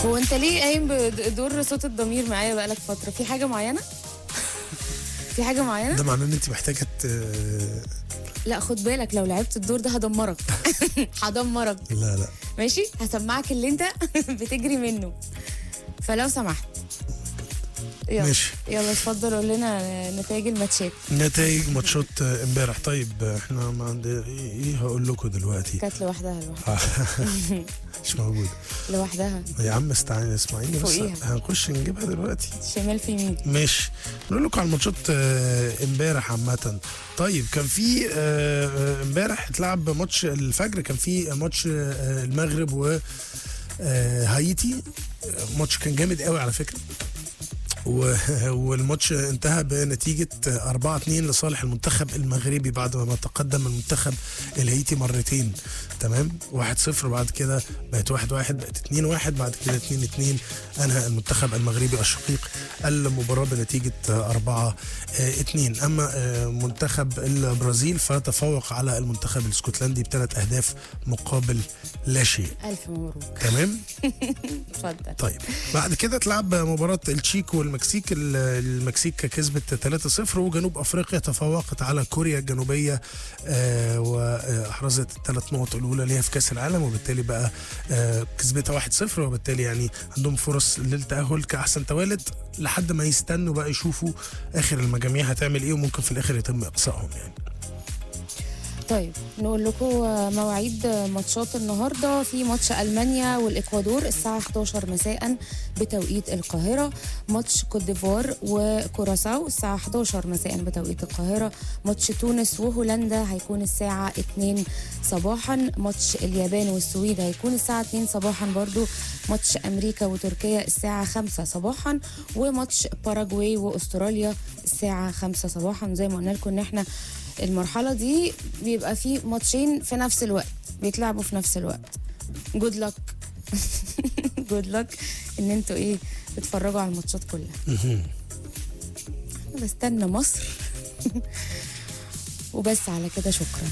هو انت ليه قايم بدور صوت الضمير معايا بقالك فتره في حاجه معينه في حاجه معينه ده معناه ان انت محتاجه ت- لا خد بالك لو لعبت الدور ده هدمرك هدمرك لا لا ماشي هسمعك اللي انت بتجري منه فلو سمحت يلا ماشي. يلا اتفضل قول لنا نتائج الماتشات نتائج ماتشات آه، امبارح طيب آه، احنا ما عندنا ايه إيه هقول لكم دلوقتي كانت لوحدها لوحدها مش موجود لوحدها يا عم استعين اسمعيني بس فوقيها. هنخش نجيبها دلوقتي شمال في يمين ماشي نقول لكم على الماتشات آه، امبارح عامة طيب كان في آه، آه، امبارح اتلعب ماتش الفجر كان في ماتش آه، المغرب و آه، هايتي آه، ماتش كان جامد قوي على فكرة و- والماتش انتهى بنتيجة 4 2 لصالح المنتخب المغربي بعد ما تقدم المنتخب الهيتي مرتين تمام 1 0 بعد كده بقت 1 1 بقت 2 1 بعد كده 2 2 انهى المنتخب المغربي الشقيق المباراة بنتيجة 4 2 اما آه، منتخب البرازيل فتفوق على المنتخب الاسكتلندي بثلاث اهداف مقابل لا شيء الف مبروك تمام اتفضل طيب بعد كده اتلعب مباراة التشيك والمكسيك ال- المكسيك كسبت 3-0 وجنوب افريقيا تفوقت على كوريا الجنوبية آه واحرزت الثلاث نقط الاولى ليها في كاس العالم وبالتالي بقى آه كسبتها 1-0 وبالتالي يعني عندهم فرص للتأهل كأحسن توالد لحد ما يستنوا بقى يشوفوا اخر المجاميع هتعمل ايه وممكن في الاخر يتم اقصائهم يعني طيب نقول لكم مواعيد ماتشات النهارده في ماتش المانيا والاكوادور الساعه 11 مساء بتوقيت القاهره ماتش كوت ديفوار وكوراساو الساعه 11 مساء بتوقيت القاهره ماتش تونس وهولندا هيكون الساعه 2 صباحا ماتش اليابان والسويد هيكون الساعه 2 صباحا برضو ماتش امريكا وتركيا الساعه 5 صباحا وماتش باراجواي واستراليا الساعه 5 صباحا زي ما قلنا لكم ان احنا المرحله دي بيبقى في ماتشين في نفس الوقت بيتلعبوا في نفس الوقت جود لك جود لك ان انتوا ايه تتفرجوا على الماتشات كلها أنا بستنى مصر وبس على كده شكرا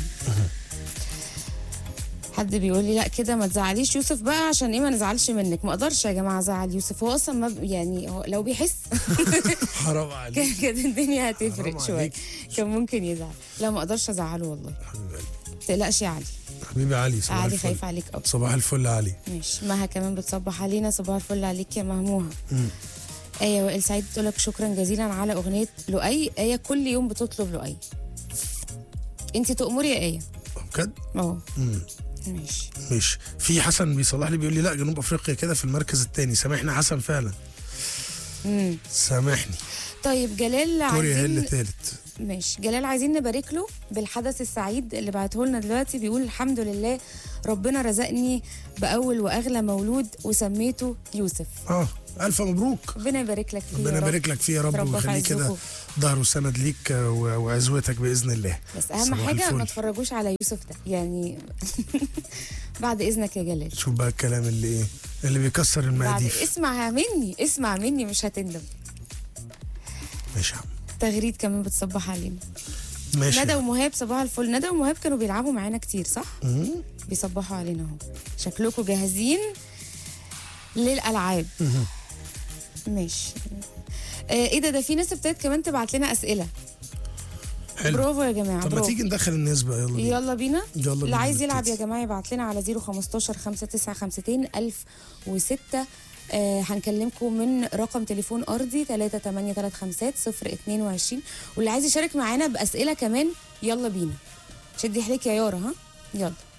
حد بيقول لي لا كده ما تزعليش يوسف بقى عشان ايه ما نزعلش منك ما اقدرش يا جماعه ازعل يوسف هو اصلا ما ب- يعني هو لو بيحس حرام عليك كان كانت الدنيا حرام هتفرق شويه عليك. كان ممكن يزعل لا ما اقدرش ازعله والله حبيبي علي. تقلقش يا علي حبيبي علي صباح علي الفل خايف عليك قوي صباح الفل علي ماشي مها كمان بتصبح علينا صباح الفل عليك يا مهموها مم. آية وائل سعيد بتقول لك شكرا جزيلا على أغنية لؤي آية كل يوم بتطلب لؤي أنت تأمري يا آية بجد اه مم. ماشي مش في حسن بيصلح لي بيقول لي لا جنوب افريقيا كده في المركز الثاني سامحني حسن فعلا مم. سامحني طيب جلال كوريا هي اللي عايزين ثالث ماشي جلال عايزين نبارك له بالحدث السعيد اللي بعته لنا دلوقتي بيقول الحمد لله ربنا رزقني بأول وأغلى مولود وسميته يوسف اه الف مبروك ربنا يبارك لك فيه ربنا يا رب. يبارك لك فيه يا رب ربنا ويخليه يعزكم. كده ظهر وسند ليك آه، و- وعزوتك باذن الله بس اهم صباح حاجه الفل. ما تفرجوش على يوسف ده يعني بعد اذنك يا جلال شوف بقى الكلام اللي ايه اللي بيكسر بعد المقاديف اسمع مني اسمع مني مش هتندم ماشي يا عم تغريد كمان بتصبح علينا ماشي ندى ومهاب صباح الفل ندى ومهاب كانوا بيلعبوا معانا كتير صح مم. بيصبحوا علينا اهو شكلكم جاهزين للالعاب مهم. ماشي آه ايه ده ده في ناس ابتدت كمان تبعت لنا اسئله حلو برافو يا جماعه طب ما برافو تيجي ندخل الناس بقى يلا بينا يلا بينا يلا اللي بينا عايز يلعب نبتدي. يا جماعه يبعت لنا على 015 5952 1006 آه هنكلمكم من رقم تليفون ارضي 38335 022 واللي عايز يشارك معانا باسئله كمان يلا بينا شدي حيلك يا يارا ها يلا